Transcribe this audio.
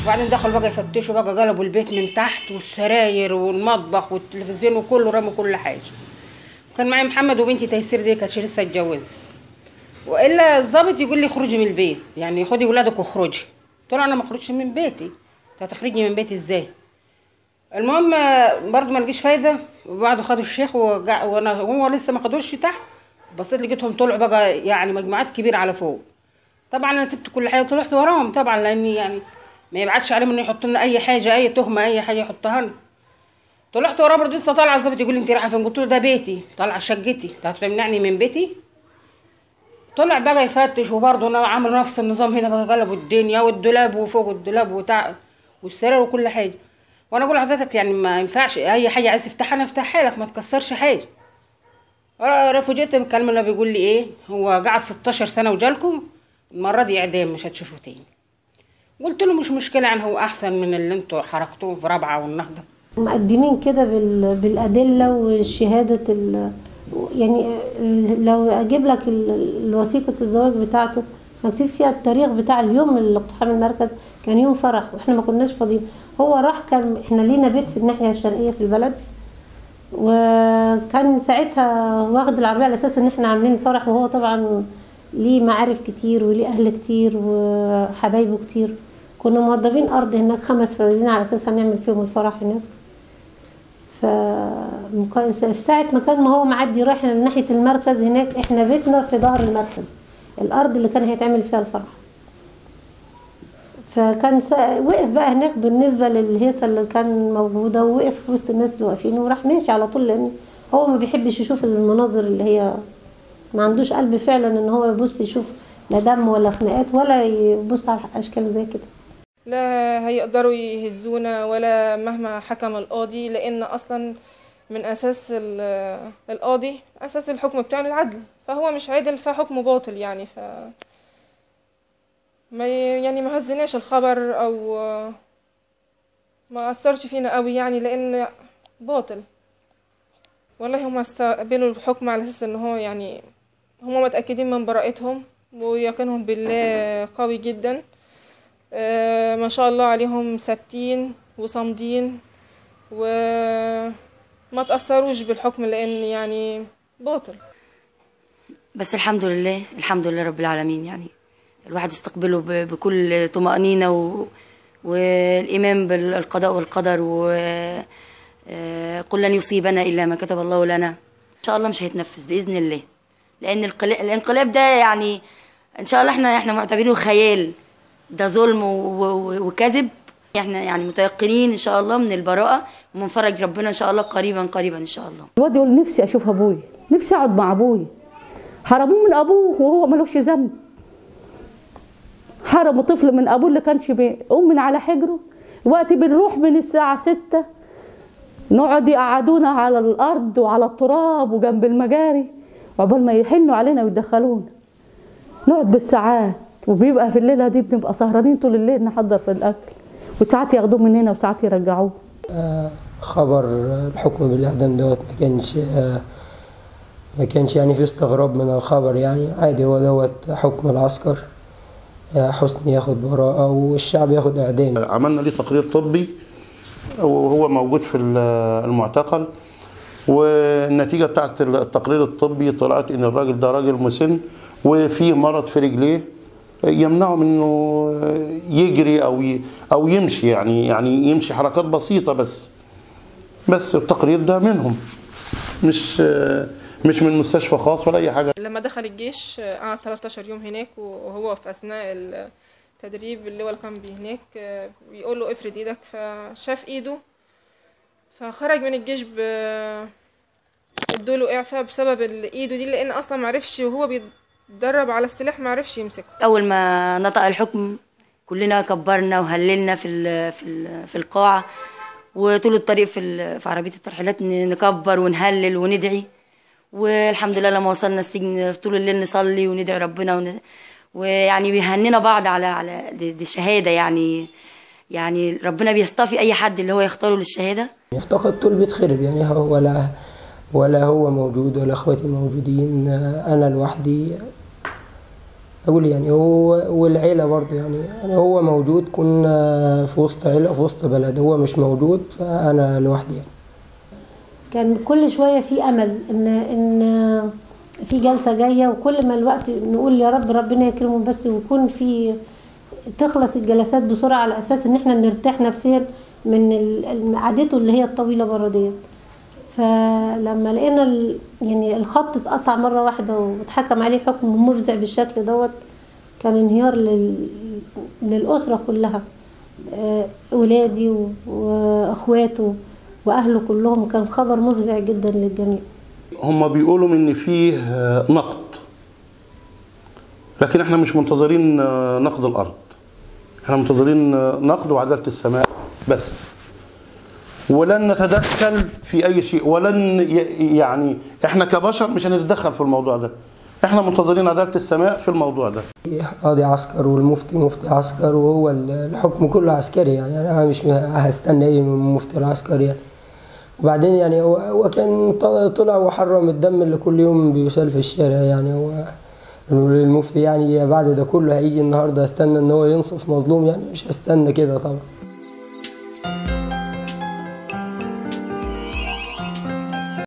وبعدين دخلوا بقى يفتشوا بقى قلبوا البيت من تحت والسراير والمطبخ والتلفزيون وكله رموا كل حاجه كان معايا محمد وبنتي تيسير دي كانتش لسه اتجوزت والا الظابط يقول لي اخرجي من البيت يعني خدي ولادك واخرجي قلت له انا ما اخرجش من بيتي انت هتخرجني من بيتي ازاي المهم برضه ما لقيش فايده وبعد خدوا الشيخ وقع وانا هو لسه ما خدوش تحت بصيت لقيتهم طلعوا بقى يعني مجموعات كبيره على فوق طبعا انا سبت كل حاجه وطلعت وراهم طبعا لاني يعني ما يبعتش عليهم انه يحط لنا اي حاجه اي تهمه اي حاجه يحطها لنا طلعت وراه برضه لسه طالعه الظابط يقول لي انت رايحه فين قلت له ده بيتي طالعه شقتي انت هتمنعني من بيتي طلع بقى يفتش وبرضه عملوا نفس النظام هنا بقى قلبوا الدنيا والدولاب وفوق الدولاب وتاع والسرير وكل حاجه وانا اقول لحضرتك يعني ما ينفعش اي حاجه عايز تفتحها انا افتحها لك ما تكسرش حاجه رفوجيت بكلمه بيقول لي ايه هو قعد 16 سنه وجالكم المره دي اعدام مش هتشوفوا تاني قلت له مش مشكله يعني هو احسن من اللي انتوا حركتوه في رابعه والنهضه مقدمين كده بال... بالادله وشهاده ال... يعني لو اجيب لك ال- وثيقه الزواج بتاعته مكتوب فيها التاريخ بتاع اليوم اللي اقتحام المركز كان يوم فرح واحنا ما كناش فاضيين هو راح كان احنا لينا بيت في الناحيه الشرقيه في البلد وكان ساعتها واخد العربيه على اساس ان احنا عاملين فرح وهو طبعا ليه معارف كتير وليه اهل كتير وحبايبه كتير كنا موضبين ارض هناك خمس فدادين على اساس هنعمل فيهم الفرح هناك ف في ساعة ما كان ما هو معدي رايح ناحية المركز هناك احنا بيتنا في ظهر المركز الأرض اللي كان هيتعمل فيها الفرح فكان سا... وقف بقى هناك بالنسبة للهيصة اللي كان موجودة ووقف في وسط الناس اللي واقفين وراح ماشي على طول لأن هو ما بيحبش يشوف المناظر اللي هي ما عندوش قلب فعلا ان هو يبص يشوف لا دم ولا خناقات ولا يبص على اشكال زي كده لا هيقدروا يهزونا ولا مهما حكم القاضي لان اصلا من اساس ال- القاضي اساس الحكم بتاعنا العدل فهو مش عادل فحكمه باطل يعني ف ما ي- يعني ما هزناش الخبر او ما اثرش فينا قوي يعني لان باطل والله هم استقبلوا الحكم على اساس ان هو يعني هم متاكدين من براءتهم ويقينهم بالله قوي جدا آه، ما شاء الله عليهم ثابتين وصامدين وما تأثروش بالحكم لأن يعني باطل بس الحمد لله الحمد لله رب العالمين يعني الواحد يستقبله ب- بكل طمأنينة و... والإيمان بالقضاء والقدر و آه، قل لن يصيبنا إلا ما كتب الله لنا إن شاء الله مش هيتنفذ بإذن الله لأن القلا- الانقلاب ده يعني إن شاء الله إحنا إحنا معتبرينه خيال ده ظلم و- و- وكذب إحنا يعني متيقنين إن شاء الله من البراءة ومن فرج ربنا إن شاء الله قريبا قريبا إن شاء الله الواد يقول نفسي اشوف ابوي نفسي اقعد مع ابوي حرموه من ابوه وهو ملوش ذنب حرموا طفل من ابوه اللي كانش بيقوم من على حجره وقت بنروح من الساعة ستة نقعد يقعدونا على الأرض وعلى التراب وجنب المجاري وعقبال ما يحنوا علينا ويدخلونا نقعد بالساعات وبيبقى في الليلة دي بنبقى سهرانين طول الليل نحضر في الأكل وساعات ياخدوه مننا وساعات يرجعوه خبر الحكم بالإعدام دوت ما كانش ما كانش يعني في استغراب من الخبر يعني عادي هو دوت حكم العسكر حسني ياخد براءة والشعب ياخد إعدام عملنا ليه تقرير طبي وهو موجود في المعتقل والنتيجة بتاعت التقرير الطبي طلعت إن الراجل ده راجل مسن وفيه مرض في رجليه يمنعه من انه يجري او ي- او يمشي يعني يعني يمشي حركات بسيطه بس بس التقرير ده منهم مش مش من مستشفى خاص ولا اي حاجه لما دخل الجيش آه، قعد 13 يوم هناك وهو في أثناء التدريب اللي هو كان بيه هناك آه، بيقول له افرد ايدك فشاف ايده فخرج من الجيش ب ادوله اعفاء بسبب ال- ايده دي لان اصلا معرفش وهو بيتدرب على السلاح معرفش يمسكه أول ما نطق الحكم كلنا كبرنا وهللنا في ال- في ال- في القاعة وطول الطريق في ال- في عربية الترحيلات ن- نكبر ونهلل وندعي والحمد لله لما وصلنا السجن طول الليل نصلي وندعي ربنا ون... ويعني بيهننا بعض على على دي, دي شهادة يعني يعني ربنا بيصطفي أي حد اللي هو يختاره للشهادة افتقدت البيت خرب يعني هو ولا ولا هو موجود ولا اخواتي موجودين انا لوحدي أقول يعني هو والعيلة برضه يعني يعني هو موجود كنا في وسط عيلة في وسط بلد هو مش موجود فأنا لوحدي يعني كان كل شويه في امل ان ان في جلسه جايه وكل ما الوقت نقول يا رب ربنا يكرمه بس ويكون في تخلص الجلسات بسرعه على اساس ان احنا نرتاح نفسيا من ال- قعدته اللي هي الطويله بره ديت فلما لقينا ال- يعني الخط اتقطع مره واحده واتحكم عليه حكم مفزع بالشكل دوت كان انهيار لل... للاسره كلها آه، ولادي و- واخواته واهله كلهم كان خبر مفزع جدا للجميع هم بيقولوا ان فيه آه، نقد لكن احنا مش منتظرين آه، نقد الارض احنا منتظرين آه، نقد وعداله السماء بس ولن نتدخل في اي شيء ولن ي- يعني احنا كبشر مش هنتدخل في الموضوع ده احنا منتظرين عداله السماء في الموضوع ده قاضي عسكر والمفتي مفتي عسكر وهو ال- الحكم كله عسكري يعني انا مش هستنى ايه من المفتي العسكري يعني وبعدين يعني هو هو كان ط- طلع وحرم الدم اللي كل يوم بيسال في الشارع يعني هو المفتي يعني بعد ده كله هيجي النهارده استنى ان هو ينصف مظلوم يعني مش هستنى كده طبعا